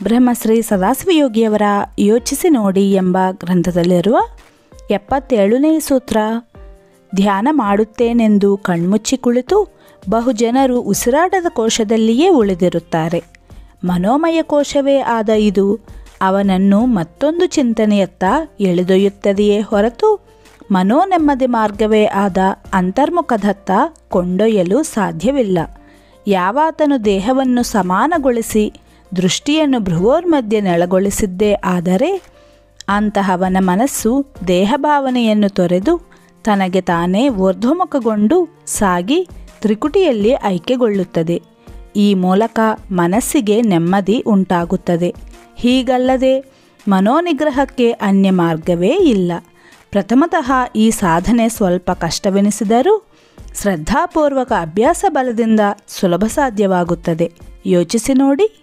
ಬ್ರಹ್ಮಶ್ರೀ ಸದಾಶಿವಯೋಗಿಯವರ ಯೋಚಿಸಿ ನೋಡಿ ಎಂಬ ಗ್ರಂಥದಲ್ಲಿರುವ ಎಪ್ಪತ್ತೇಳನೇ ಸೂತ್ರ ಧ್ಯಾನ ಮಾಡುತ್ತೇನೆಂದು ಕಣ್ಮುಚ್ಚಿ ಕುಳಿತು ಬಹುಜನರು ಉಸಿರಾಟದ ಕೋಶದಲ್ಲಿಯೇ ಉಳಿದಿರುತ್ತಾರೆ ಮನೋಮಯ ಕೋಶವೇ ಆದ ಇದು ಅವನನ್ನು ಮತ್ತೊಂದು ಚಿಂತನೆಯತ್ತ ಎಳೆದೊಯ್ಯುತ್ತದೆಯೇ ಹೊರತು ಮನೋನೆಮ್ಮದಿ ಮಾರ್ಗವೇ ಆದ ಅಂತರ್ಮುಖದತ್ತ ಕೊಂಡೊಯ್ಯಲು ಸಾಧ್ಯವಿಲ್ಲ ಯಾವಾತನು ದೇಹವನ್ನು ಸಮಾನಗೊಳಿಸಿ ದೃಷ್ಟಿಯನ್ನು ಭ್ರುವೋರ್ಮಧ್ಯೆ ನೆಳಗೊಳಿಸಿದ್ದೇ ಆದರೆ ಅಂತಹವನ ಮನಸ್ಸು ದೇಹಭಾವನೆಯನ್ನು ತೊರೆದು ತನಗೆ ತಾನೇ ಊರ್ಧ್ವಮುಖಗೊಂಡು ಸಾಗಿ ತ್ರಿಕುಟಿಯಲ್ಲಿ ಐಕ್ಯಗೊಳ್ಳುತ್ತದೆ ಈ ಮೂಲಕ ಮನಸ್ಸಿಗೆ ನೆಮ್ಮದಿ ಉಂಟಾಗುತ್ತದೆ ಹೀಗಲ್ಲದೆ ಮನೋನಿಗ್ರಹಕ್ಕೆ ಅನ್ಯ ಮಾರ್ಗವೇ ಇಲ್ಲ ಪ್ರಥಮತಃ ಈ ಸಾಧನೆ ಸ್ವಲ್ಪ ಕಷ್ಟವೆನಿಸಿದರೂ ಶ್ರದ್ಧಾಪೂರ್ವಕ ಅಭ್ಯಾಸ ಬಲದಿಂದ ಸುಲಭ ಸಾಧ್ಯವಾಗುತ್ತದೆ ಯೋಚಿಸಿ ನೋಡಿ